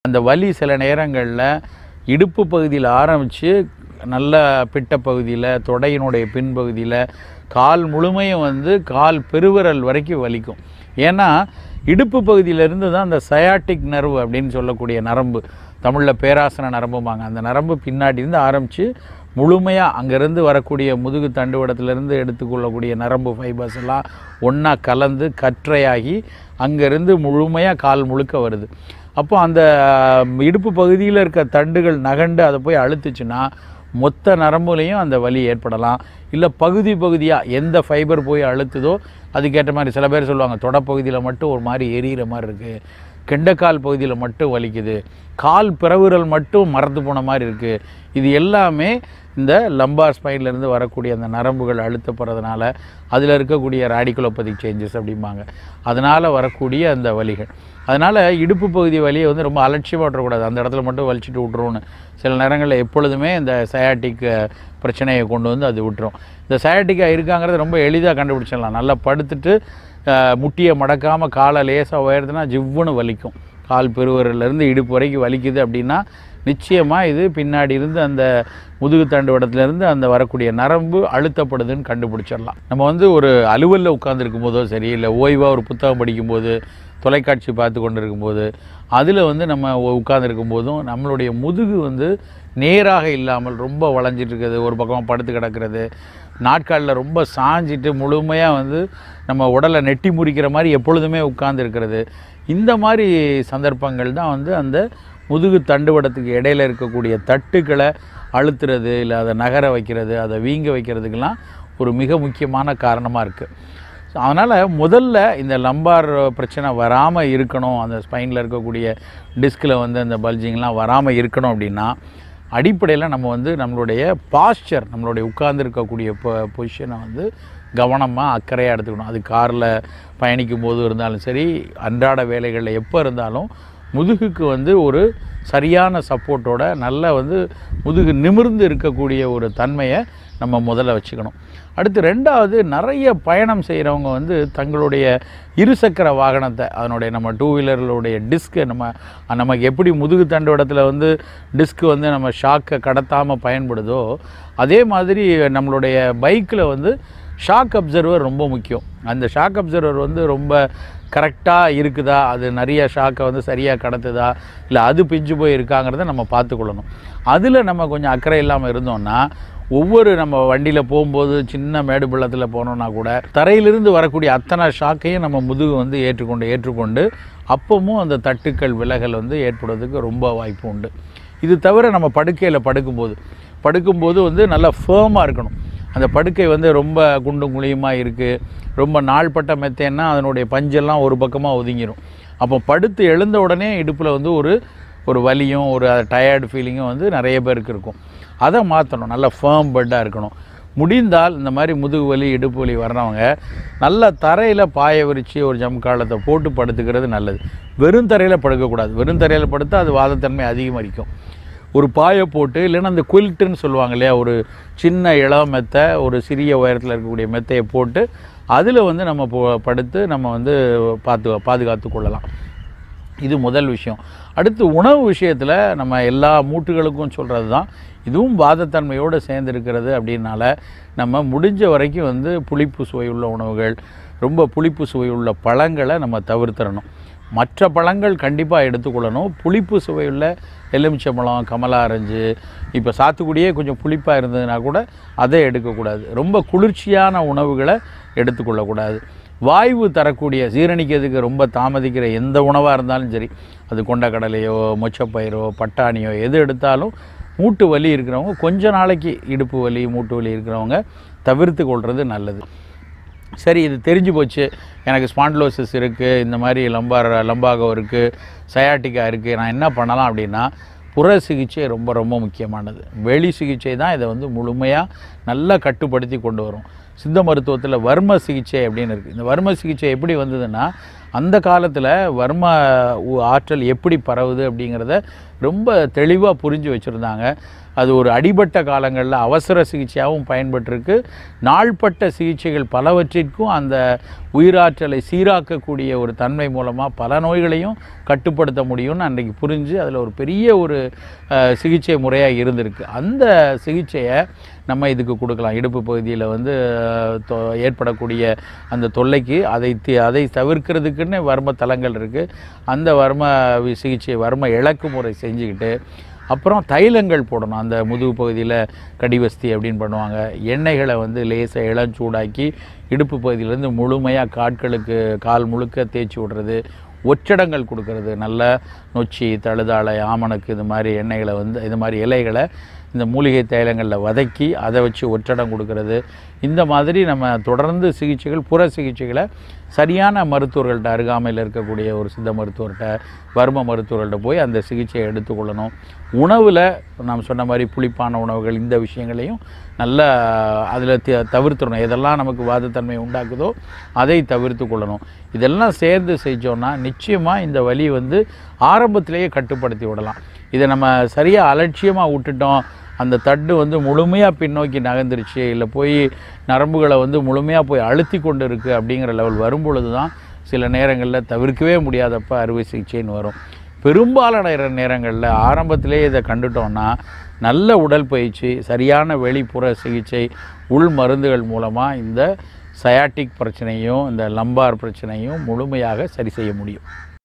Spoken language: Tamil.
அந்த வலி சில நேரங்களில் இடுப்பு பகுதியில் ஆரம்பித்து நல்ல பிட்ட பகுதியில் தொடையினுடைய பின்பகுதியில் கால் முழுமையும் வந்து கால் பெருவிரல் வரைக்கும் வலிக்கும் ஏன்னா இடுப்பு பகுதியிலிருந்து தான் அந்த சயாட்டிக் நர்வு அப்படின்னு சொல்லக்கூடிய நரம்பு தமிழில் பேராசன நரம்புமாங்க அந்த நரம்பு பின்னாடி இருந்து ஆரம்பித்து முழுமையாக அங்கேருந்து வரக்கூடிய முதுகு தண்டுவடத்துலேருந்து எடுத்துக்கொள்ளக்கூடிய நரம்பு ஃபைபர்ஸ் எல்லாம் ஒன்றா கலந்து கற்றையாகி அங்கேருந்து முழுமையாக கால் முழுக்க வருது அப்போ அந்த அஹ், இடுப்பு பகுதியில் இருக்க தண்டுகள் நகண்டு அதை போய் அழுத்துச்சுன்னா மொத்த நரம்புலையும் அந்த வலி ஏற்படலாம் இல்லை பகுதி பகுதியாக எந்த ஃபைபர் போய் அழுத்துதோ அதுக்கேற்ற மாதிரி சில பேர் சொல்லுவாங்க தொடப்பகுதியில் மட்டும் ஒரு மாதிரி எரியிற மாதிரி இருக்குது கெண்டைக்கால் பகுதியில் மட்டும் வலிக்குது கால் பிறவுரல் மட்டும் மறந்து போன மாதிரி இருக்குது இது எல்லாமே இந்த லம்பார் ஸ்பைன்லேருந்து வரக்கூடிய அந்த நரம்புகள் அழுத்தப்படுறதுனால அதில் இருக்கக்கூடிய ராடிகுலோபதிக் சேஞ்சஸ் அப்படிம்பாங்க அதனால் வரக்கூடிய அந்த வலிகள் அதனால் இடுப்பு பகுதி வலியை வந்து ரொம்ப அலட்சியமாக விட்டுறக்கூடாது அந்த இடத்துல மட்டும் வலிச்சிட்டு விட்ருவோன்னு சில நேரங்களில் எப்பொழுதுமே இந்த சயாட்டிக் பிரச்சனையை கொண்டு வந்து அது விட்டுரும் இந்த சயாட்டிக்காக இருக்காங்கிறத ரொம்ப எளிதாக கண்டுபிடிச்சிடலாம் நல்லா படுத்துட்டு அஹ், முட்டியை மடக்காமல் காலை லேசாக உயர்த்துனா ஜிவ்வுன்னு வலிக்கும் கால் பெருவரிலிருந்து இடுப்பு வரைக்கும் வலிக்குது அப்படின்னா நிச்சயமாக இது பின்னாடி இருந்து அந்த முதுகு தண்டுவடத்துலேருந்து அந்த வரக்கூடிய நரம்பு அழுத்தப்படுதுன்னு கண்டுபிடிச்சிடலாம் நம்ம வந்து ஒரு அலுவலில் உட்காந்துருக்கும் போதோ சரி இல்லை ஓய்வாக ஒரு புத்தகம் படிக்கும்போது தொலைக்காட்சி பார்த்து கொண்டு இருக்கும்போது அதில் வந்து நம்ம உட்காந்துருக்கும் போதும் நம்மளுடைய முதுகு வந்து நேராக இல்லாமல் ரொம்ப வளைஞ்சிட்டு இருக்குது ஒரு பக்கம் படுத்து கிடக்கிறது நாட்காலில் ரொம்ப சாஞ்சிட்டு முழுமையாக வந்து நம்ம உடலை நெட்டி முறிக்கிற மாதிரி எப்பொழுதுமே உட்கார்ந்து இருக்கிறது இந்த மாதிரி சந்தர்ப்பங்கள் தான் வந்து அந்த முதுகு தண்டுவடத்துக்கு இடையில இருக்கக்கூடிய தட்டுக்களை அழுத்துறது இல்லை அதை நகர வைக்கிறது அதை வீங்க வைக்கிறதுக்கெல்லாம் ஒரு மிக முக்கியமான காரணமாக இருக்குது அதனால் முதல்ல இந்த லம்பார் பிரச்சனை வராமல் இருக்கணும் அந்த ஸ்பைனில் இருக்கக்கூடிய டிஸ்கில் வந்து அந்த பல்ஜிங்லாம் வராமல் இருக்கணும் அப்படின்னா அடிப்படையில் நம்ம வந்து நம்மளுடைய பாஸ்சர் நம்மளுடைய உட்கார்ந்துருக்கக்கூடிய பொ பொசிஷனை வந்து கவனமாக அக்கறையாக எடுத்துக்கணும் அது காரில் பயணிக்கும் போது இருந்தாலும் சரி அன்றாட வேலைகளில் எப்போ இருந்தாலும் முதுகுக்கு வந்து ஒரு சரியான சப்போர்ட்டோட நல்ல வந்து முதுகு நிமிர்ந்து இருக்கக்கூடிய ஒரு தன்மையை நம்ம முதல்ல வச்சுக்கணும் அடுத்து ரெண்டாவது நிறைய பயணம் செய்கிறவங்க வந்து தங்களுடைய இருசக்கர வாகனத்தை அதனுடைய நம்ம டூ வீலர்களுடைய டிஸ்க்கு நம்ம நமக்கு எப்படி முதுகு தண்டு இடத்துல வந்து டிஸ்க்கு வந்து நம்ம ஷாக்கை கடத்தாமல் பயன்படுதோ அதே மாதிரி நம்மளுடைய பைக்கில் வந்து ஷாக் அப்சர்வர் ரொம்ப முக்கியம் அந்த ஷாக் அப்சர்வர் வந்து ரொம்ப கரெக்டாக இருக்குதா அது நிறைய ஷாக்கை வந்து சரியாக கடத்துதா இல்லை அது பிஞ்சு போய் இருக்காங்கிறத நம்ம பார்த்துக்கொள்ளணும் அதில் நம்ம கொஞ்சம் அக்கறை இல்லாமல் இருந்தோம்னா ஒவ்வொரு நம்ம வண்டியில் போகும்போது சின்ன மேடு பள்ளத்தில் போனோம்னா கூட தரையிலிருந்து வரக்கூடிய அத்தனை ஷாக்கையும் நம்ம முதுகு வந்து ஏற்றுக்கொண்டு ஏற்றுக்கொண்டு அப்பவும் அந்த தட்டுக்கள் விலகல் வந்து ஏற்படுறதுக்கு ரொம்ப வாய்ப்பு உண்டு இது தவிர நம்ம படுக்கையில் படுக்கும்போது படுக்கும்போது வந்து நல்லா ஃபேமாக இருக்கணும் அந்த படுக்கை வந்து ரொம்ப குண்டும் குழியுமாக இருக்குது ரொம்ப நாள்பட்ட மெத்தேன்னா அதனுடைய பஞ்செல்லாம் ஒரு பக்கமாக ஒதுங்கிரும் அப்போ படுத்து எழுந்த உடனே இடுப்பில் வந்து ஒரு ஒரு வலியும் ஒரு டயர்டு ஃபீலிங்கும் வந்து நிறைய பேருக்கு இருக்கும் அதை மாற்றணும் நல்ல ஃபேம் பெட்டாக இருக்கணும் முடிந்தால் இந்த மாதிரி முதுகு வலி இடுப்பு வலி வர்றவங்க நல்ல தரையில் பாய விரித்து ஒரு ஜம்காலத்தை போட்டு படுத்துக்கிறது நல்லது வெறும் தரையில் படுக்கக்கூடாது வெறும் தரையில் படுத்தா அது வாதத்தன்மை அதிகமரிக்கும் ஒரு பாயை போட்டு இல்லைன்னா அந்த குயில்ட்டுன்னு சொல்லுவாங்க இல்லையா ஒரு சின்ன இளம் மெத்தை ஒரு சிறிய உயரத்தில் இருக்கக்கூடிய மெத்தையை போட்டு அதில் வந்து நம்ம போ- படுத்து நம்ம வந்து பார்த்து பாதுகாத்து கொள்ளலாம் இது முதல் விஷயம் அடுத்து உணவு விஷயத்தில் நம்ம எல்லா மூட்டுகளுக்கும் சொல்கிறது தான் இதுவும் வாதத்தன்மையோடு சேர்ந்துருக்கிறது அப்படின்னால நம்ம முடிஞ்ச வரைக்கும் வந்து புளிப்பு சுவை உள்ள உணவுகள் ரொம்ப புளிப்பு சுவை உள்ள பழங்களை நம்ம தவிர்த்திடணும் மற்ற பழங்கள் கண்டிப்பாக எடுத்துக்கொள்ளணும் புளிப்பு சுவையுள்ள எலுமிச்சம்பழம் கமலா ஆரஞ்சு இப்போ சாத்துக்குடியே கொஞ்சம் புளிப்பாக இருந்ததுன்னா கூட அதை எடுக்கக்கூடாது ரொம்ப குளிர்ச்சியான உணவுகளை எடுத்துக்கொள்ளக்கூடாது வாய்வு தரக்கூடிய ஜீரணிக்கிறதுக்கு ரொம்ப தாமதிக்கிற எந்த உணவாக இருந்தாலும் சரி அது கொண்டக்கடலையோ மொச்சப்பயிரோ பட்டாணியோ எது எடுத்தாலும் மூட்டு வலி இருக்கிறவங்க கொஞ்ச நாளைக்கு இடுப்பு வலி மூட்டு வலி இருக்கிறவங்க தவிர்த்து கொள்வது நல்லது சரி இது தெரிஞ்சு போச்சு எனக்கு ஸ்பாண்ட்லோசிஸ் இருக்குது இந்த மாதிரி லம்பார் லம்பாகம் இருக்குது சயாட்டிக்கா இருக்குது நான் என்ன பண்ணலாம் அப்படின்னா புற சிகிச்சை ரொம்ப ரொம்ப முக்கியமானது வெளி சிகிச்சை தான் இதை வந்து முழுமையாக நல்லா கட்டுப்படுத்தி கொண்டு வரும் சித்த மருத்துவத்தில் வர்ம சிகிச்சை அப்படின்னு இருக்குது இந்த வர்ம சிகிச்சை எப்படி வந்ததுன்னா அந்த காலத்தில் வர்ம உ- ஆற்றல் எப்படி பரவுது அப்படிங்கிறத ரொம்ப தெளிவாக புரிஞ்சு வச்சுருந்தாங்க அது ஒரு அடிபட்ட காலங்களில் அவசர சிகிச்சையாகவும் பயன்பட்டிருக்கு நாள்பட்ட சிகிச்சைகள் பலவற்றிற்கும் அந்த உயிராற்றலை சீராக்கக்கூடிய ஒரு தன்மை மூலமாக பல நோய்களையும் கட்டுப்படுத்த முடியும்னு அன்றைக்கு புரிஞ்சு அதில் ஒரு பெரிய ஒரு அஹ், சிகிச்சை முறையாக இருந்திருக்கு அந்த சிகிச்சையை நம்ம இதுக்கு கொடுக்கலாம் இடுப்பு பகுதியில் வந்து அஹ், தொ- ஏற்படக்கூடிய அந்த தொல்லைக்கு அதை தி- அதை தவிர்க்கிறதுக்குன்னு வர்ம தலங்கள் இருக்குது அந்த வர்ம வி- சிகிச்சை வர்ம இலக்கு முறை செஞ்சுக்கிட்டு அப்புறம் தைலங்கள் போடணும் அந்த முதுகு பகுதியில் கடிவஸ்தி அப்படின்னு பண்ணுவாங்க எண்ணெய்களை வந்து லேசாக இளஞ்சூடாக்கி இடுப்பு பகுதியிலேருந்து முழுமையாக காட்களுக்கு கால் முழுக்க தேய்ச்சி விடுறது ஒற்றடங்கள் கொடுக்கறது நல்ல நொச்சி தழுதாழை ஆமணக்கு இது மாதிரி எண்ணெய்களை வந்து இது மாதிரி இலைகளை இந்த மூலிகை தைலங்களில் வதக்கி அதை வச்சு ஒற்றடம் கொடுக்கறது இந்த மாதிரி நம்ம தொடர்ந்து சிகிச்சைகள் புற சிகிச்சைகளை சரியான மருத்துவர்கள்ட்ட அருகாமையில் இருக்கக்கூடிய ஒரு சித்த மருத்துவர்கிட்ட வர்ம மருத்துவர்கள்ட்ட போய் அந்த சிகிச்சையை எடுத்துக்கொள்ளணும் உணவில் நாம் சொன்ன மாதிரி புளிப்பான உணவுகள் இந்த விஷயங்களையும் நல்லா அதில் த தவிர்த்துடணும் எதெல்லாம் நமக்கு வாதத்தன்மை உண்டாக்குதோ அதை தவிர்த்து கொள்ளணும் இதெல்லாம் சேர்ந்து செஞ்சோன்னா நிச்சயமாக இந்த வலி வந்து ஆரம்பத்திலேயே கட்டுப்படுத்தி விடலாம் இதை நம்ம சரியாக அலட்சியமாக விட்டுட்டோம் அந்த தட்டு வந்து முழுமையாக பின்னோக்கி நகர்ந்துருச்சு இல்லை போய் நரம்புகளை வந்து முழுமையாக போய் அழுத்தி கொண்டு இருக்குது அப்படிங்கிற லெவல் வரும்பொழுது தான் சில நேரங்களில் தவிர்க்கவே முடியாதப்ப அறுவை சிகிச்சைன்னு வரும் பெரும்பாலான நேர- நேரங்களில் ஆரம்பத்திலே இதை கண்டுட்டோம்னா நல்ல உடற்பயிற்சி சரியான வெளிப்புற சிகிச்சை உள் மருந்துகள் மூலமாக இந்த சயாட்டிக் பிரச்சனையும் இந்த லம்பார் பிரச்சனையும் முழுமையாக சரி செய்ய முடியும்